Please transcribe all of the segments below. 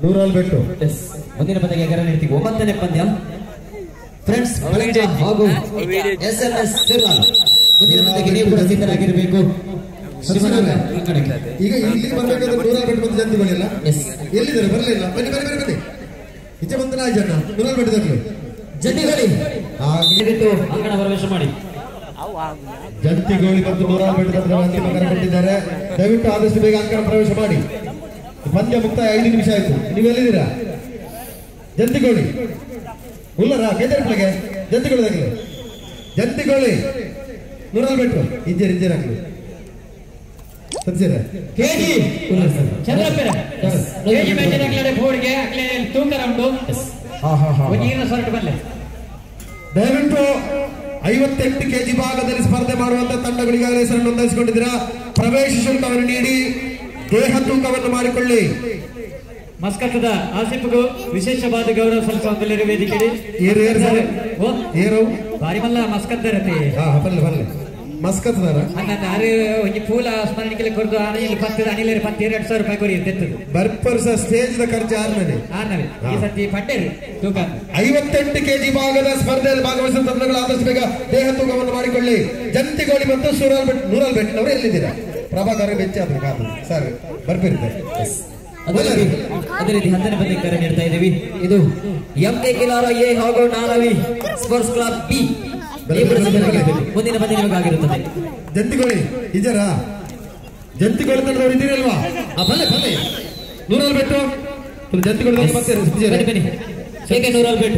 ನೂರಲ್ಲಿ ಬೆಟ್ಟು S ಮುಂದಿನ ಪಂದ್ಯಕ್ಕೆ ಕರೆ ನೀಡ್ತೀವಿ ಒಂಬತ್ತನೇ ಪಂದ್ಯ ಫ್ರೆಂಡ್ಸ್ ಬಳಿಂಜ ಹಾಗೂ ಎಸ್ ಎಂ ಎಸ್ ಮುಂದಿನ ಪಂದ್ಯಕ್ಕೆ ನೀವು ಕೂಡ ಸಿದ್ಧರಾಗಿರಬೇಕು ಶ್ರೀಮಂತ ಈ ಕಡೆಗೆ. ಈಗ ಇಲ್ಲಿ ಬರ್ಬೇಕಾದ್ರೆ ನೂರಲ್ಲಿ ಬೆಟ್ಟು ಬಂದು ಜಂತಿಗಳಿಲ್ಲ ಎಸ್ ಎಲ್ಲಿದ್ದಾರೆ ಬರಲಿಲ್ಲ ಬನ್ನಿ ಬನ್ನಿ ಬನ್ನಿ ಬನ್ನಿ ಈಚೆ ಬಂತ ನಾಲ್ಕು ಜನ ನೂರಲ್ಲಿ ಬೆಟ್ಟದಾಗ್ಲಿ ಜಂತಿಗಳಿ ದಯವಿಟ್ಟು ಅಂಗಣ ಪ್ರವೇಶ ಮಾಡಿ ಜಂತಿಗೋಳಿ ಮತ್ತು ನೂರಾರು ಬೆಟ್ಟದ ಅಂತಿಮ ಕರೆ ಕೊಟ್ಟಿದ್ದಾರೆ ದಯವಿಟ್ಟು ಆದಷ್ಟು ಬೇಗ ಅಂಕಣ ಪ್ರವೇಶ ಮಾಡಿ ಪಂದ್ಯ ಮುಕ್ತಾಯ ಐದು ನಿಮಿಷ ಆಯ್ತು ನೀವು ಎಲ್ಲಿದ್ದೀರಾ ಜಂತಿಗೋಳಿ ಉಲ್ಲರ ಕೇದರ್ಪಳೆಗೆ ಜಂತಿಗೋಳಿದಾಗಲಿ ಜಂತಿಗೋಳಿ ನೂರಾರು ಬೆಟ್ಟು ಇದ್ದೀರಿ ಇದ್ದೀರಾಗಲಿ ಸತ್ಯರ ಕೆಜಿ ಚಂದ್ರಪ್ಪರ ಕೆಜಿ ಮ್ಯಾಚಿನ ಅಕ್ಲಡೆ ಬೋರ್ಡ್ಗೆ ಅಕ್ಲೆ ತೂಕ ರೌಂಡು ಹಾ ಹಾ ಹಾ ಒಂದಿನ ಸೊರಟು ಬಲ್ಲೆ ದಯವಿಟ್ಟು ಐವತ್ತೆಂಟು ಕೆಜಿ ಭಾಗದಲ್ಲಿ ಸ್ಪರ್ಧೆ ಮಾಡುವಂತ ತಂಡಗಳಿಗಾಗಲೇ ಹೆಸರನ್ನು ನೋಂದಾಯಿಸಿಕೊಂಡಿದ್ದೀರಾ ಪ್ರವೇಶ ಶುಲ್ಕವನ್ನು ನೀಡಿ ದೇಹ ತೂಕವನ್ನು ಮಾಡಿಕೊಳ್ಳಿ ಮಸ್ಕತ್ತದ ಆಸಿಫ್ಗೂ ವಿಶೇಷವಾದ ಗೌರವ ಸಲ್ಲಿಸುವಂತಲ್ಲಿರುವ ವೇದಿಕೆ ಏರು ಏರು ಸರ್ ಓ ಏರು ಬಾರಿ ಮಲ್ಲ ಮಸ್ಕತ್ ಇರತ್ತೆ ಹಾ ಬರಲಿ ಬರಲಿ ಮಸ್ಕತ್ದಾರ ಅನ್ನದ ಅರೆ ಒಂಜಿ ಪೂಲ ಸ್ಮರಣಿಕೆ ಕೊಡ್ದು ಅನಿಲ್ ಪತ್ತದ ಅನಿಲರಿ ಪತ್ತು ಎರಡು ಸಾವಿರ ರೂಪಾಯಿ ಕೊಡಿ ತೆತ್ತದು ಬರ್ಪರ್ಸ ಸ್ಟೇಜ್ ದ ಖರ್ಚು ಆರ್ಮೇಲೆ ಆರ್ನವೆ ಈ ಸತಿ ಪಟ್ಟೆರಿ ತೂಕ ಐವತ್ತೆಂಟು ಕೆಜಿ ಭಾಗದ ಸ್ಪರ್ಧೆಯಲ್ಲಿ ಭಾಗವಹಿಸುವ ತಂಡಗಳು ಆದಷ್ಟು ಬೇಗ ದೇಹ ತೂಕವನ್ನು ಮಾಡಿಕೊಳ್ಳಿ ಜಂತಿಗೋಳಿ ಮತ್ತು ಸೂರಲ್ ಬೆಟ್ ನೂರಲ್ ಬೆಟ್ಟನವರು ಎಲ್ಲಿದ್ದೀರಾ ಪ್ರಭಾಕರ ಬೆಚ್ಚ ಆದ್ರು ಕಾದು ಸರ್ ಬರ್ಬಿರ್ತಾರೆ ಅದೇ ರೀತಿ ಅದೇ ರೀತಿ ಹತ್ತನೇ ಪಂದ್ಯಕ್ಕೆ ಕರೆ ನೀಡ್ತಾ ಇದ್ದೀವಿ ಇದು ಎಂ ಕೆ ಕಿಲಾರ ಎ ಹಾಗೂ ನಾರವಿ ಸ್ಪೋರ್ಟ್ಸ್ ಕ್ಲಬ್ ಬಿ ನೀವು ಕೂಡ ಸಿದ್ಧರಾಗಿರಬೇಕು. ಮುಂದಿನ ಪಂದ್ಯ ನಿಮಗಾಗಿರುತ್ತದೆ ಜಂತಿಗೋಳಿ ಇದ್ದೀರಾ ಜಂತಿಗೋಳಿ ತಂಡದವರು ಇದ್ದೀರಲ್ವಾ ಆ ಬಲ್ಲೆ ಬಲ್ಲೆ ನೂರಲ್ಲಿ ಬೆಟ್ಟು ಜಂತಿಗೋಳಿ ತಂಡ ಮತ್ತೆ ಇದ್ದೀರಾ? ಬನ್ನಿ ಬನ್ನಿ ಹೇಗೆ ನೂರಲ್ಲಿ ಬಿಟ್ಟು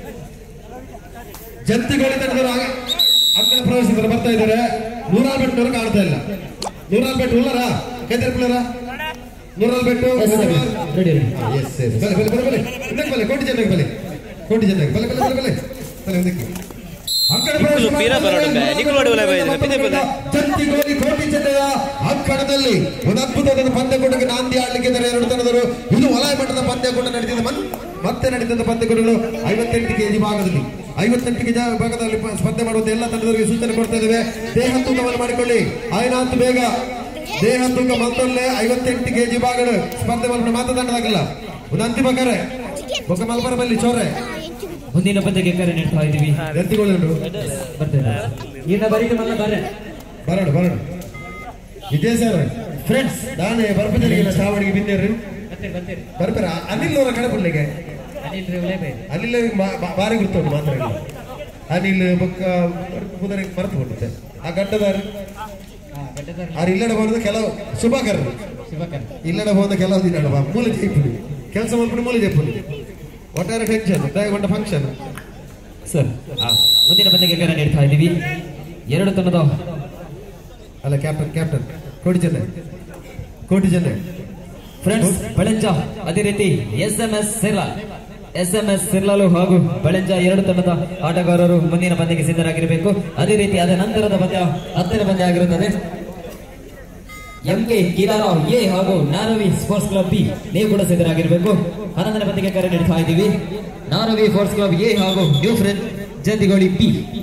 ಜಂತಿಗೋಳಿ ತಂಡದವರು ಆಗ ಅಂಕಣ ಪ್ರವೇಶಿಸಿದ್ರು ಬರ್ತಾ ಇದ್ದಾರೆ ನೂರಾಲ್ ಬೆಟ್ಟನವರು ಕಾಣ್ತಾ ಇಲ್ಲ ನೂರಾಲ್ ಬೆಟ್ಟು ಉಳ್ಳರ ಕೇಂದ್ರ ಪಿಳ್ಳರ ನೂರಾಲ್ ಬೆಟ್ಟು ರೆಡಿ ರೆಡಿ ಎಸ್ ಎಸ್ ಬಲೆ ಬಲೆ ಬಲೆ ಬಲೆ ಇನ್ನೊಂದು ಬಲೆ ಕೋಟಿ ಜನಕ್ಕೆ ಬಲೆ ಕೋಟಿ ಜನಕ್ಕೆ ಬಲೆ ಬಲೆ ಬಲೆ ಬಲೆ ಬಲೆ ಒಂದಕ್ಕೆ ಅಂಕಣ ಪ್ರವೇಶ ಪೀರ ಬರೋಡು ಬೇ, ನಿಖಿಲ್ ಒಡೆಯುವ ಬೈ, ಇದು ಪಿದೆ ಪಿದೆ. ಜಂತಿಗೋಳಿ ಕೋಟಿ ಜನರ ಅಂಕಣದಲ್ಲಿ ಒಂದು ಅದ್ಭುತವಾದ ಪಂದ್ಯಕೂಟಕ್ಕೆ ನಾಂದಿ ಆಡ್ಲಿಕ್ಕೆ ಇದ್ದಾರೆ ಎರಡು ತಂಡದವರು ಇದು ವಲಯ ಮಟ್ಟದ ಪಂದ್ಯಕೂಟ ನಡೆದಿದೆ ಮನ್- ಮತ್ತೆ ನಡೆದಂತ ಪಂದ್ಯಕೂಟಗಳು ಐವತ್ತೆಂಟು ಕೆಜಿ ಭಾಗದಲ್ಲಿ ಐವತ್ತೆಂಟು ಕೆಜಿ ಭಾಗದಲ್ಲಿ ಪ- ಸ್ಪರ್ಧೆ ಮಾಡುವಂತ ಎಲ್ಲ ತಂಡದವರಿಗೆ ಸೂಚನೆ ಕೊಡ್ತಾ ಇದ್ದೇವೆ ದೇಹ ತೂಕವನ್ನು ಮಾಡಿಕೊಳ್ಳಿ ಆಯ್ನಾಂತ ಬೇಗ ದೇಹ ತೂಕ ಮತ್ತೊಳ್ಳೆ ಐವತ್ತೆಂಟು ಕೆಜಿ ಭಾಗಗಳು ಸ್ಪರ್ಧೆ ಮಾಡ್ಕೊಂಡು ಮಾತ್ರ ತಂಡದಾಗಲ್ಲ ಒಂದು ಅಂತಿಮ ಕರೆ ಬೊಕ್ಕ ಮಲ್ಬರ ಬಲ್ಲಿ ಚೋರೆ ಮುಂದಿನ ಪಂದ್ಯಕ್ಕೆ ಕರೆ ನೀಡ್ತಾ ಇದ್ದೀವಿ ಜಂತಿಗೋಳಿ ಉಂಟು ಬರ್ತೇನೆ ಇನ್ನ ಬರೀತು ಮಲ್ಲ ಬರ್ರೆ ಬರೋಣ ಬರೋಣ ವಿಜಯ್ ಸರ್ ಫ್ರೆಂಡ್ಸ್ ನಾನೇ ಬರ್ಪದಲ್ಲಿನ ಚಾವಣಿಗೆ ಬಿದ್ದೇರಿ ಬರ್ತೀರಿ ಬರ್ತೀರಿ ಬರ್ಬೇರ ಅನಿಲ್ ಅವರ ಕಡಪುಳ್ಳಿಗೆ ಅನಿಲ್ ಉಳೇಬೇ ಅನಿಲ್ ಬಾ- ಬಾ- ಬಾರಿ ಗುರ್ತುಂಟು ಮಾತ್ರ ಇಲ್ಲ. ಅನಿಲ್ ಬೊಕ್ಕ ಕುದುರೆ ಮರೆತು ಬಿಟ್ಟಿದ್ದೆ ಆ ಗಡ್ಡದಾರ ಹಾ ಗಡ್ಡದಾರ ಆರು ಇಲ್ಲಡ ಬಂದ ಕೆಲವು ಶುಭಕರರು ಶುಭಕರ ಇಲ್ಲಡ ಹೋದ ಕೆಲವು ದಿನ ಬಾ ಮೂಲ ಜೈಪುಡಿ ಕೆಲಸ ಮಾಡ್ಬಿಟ್ಟು ಮೂಲ ಜೈಪುಡಿ ಒಟ್ಟಾರೆ ಟೆನ್ಷನ್ ದಯಗೊಂಡ ಫಂಕ್ಷನ್ ಸರ್ ಮುಂದಿನ ಪಂದ್ಯಕ್ಕೆ ಕರೆ ನೀಡ್ತಾ ಇದ್ದೀವಿ ಎರಡು ತಂಡದ ಅಲ್ಲ ಕ್ಯಾಪ್ಟನ್ ಕ್ಯಾಪ್ಟನ್ ಕೋಟಿ ಚೆನ್ನೈ ಕೋಟಿ ಚೆನ್ನೈ ಫ್ರೆಂಡ್ಸ್ ಬಳೆಂಜ ಅದೇ ರೀತಿ ಎಸ್ ಎಂ ಎಸ್ ಸಿರ್ಲಾಲ್ ಎಸ್ ಎಂ ಎಸ್ ಸಿರ್ಲಾಲು ಹಾಗೂ ಬಳೆಂಜ ಎರಡು ತಂಡದ ಆಟಗಾರರು ಮುಂದಿನ ಪಂದ್ಯಕ್ಕೆ ಸಿದ್ಧರಾಗಿರಬೇಕು ಅದೇ ರೀತಿ ಅದ ನಂತರದ ಪಂದ್ಯ ಹತ್ತನೇ ಪಂದ್ಯ ಆಗಿರುತ್ತದೆ ಎಂ ಕೆ ಕಿಲಾರಾವ್ ಎ ಹಾಗೂ ನಾರವಿ ಸ್ಪೋರ್ಟ್ಸ್ ಕ್ಲಬ್ ಬಿ ನೀವು ಕೂಡ ಸಿದ್ಧರಾಗಿರಬೇಕು ಹನ್ನೊಂದನೇ ಪಂದ್ಯಕ್ಕೆ ಕರೆ ನೀಡ್ತಾ ಇದ್ದೀವಿ ನಾರವಿ ಸ್ಪೋರ್ಟ್ಸ್ ಕ್ಲಬ್ ಎ ಹಾಗೂ ನ್ಯೂ ಫ್ರೆಂಡ್ ಜಂತಿಗೋಳಿ ಬಿ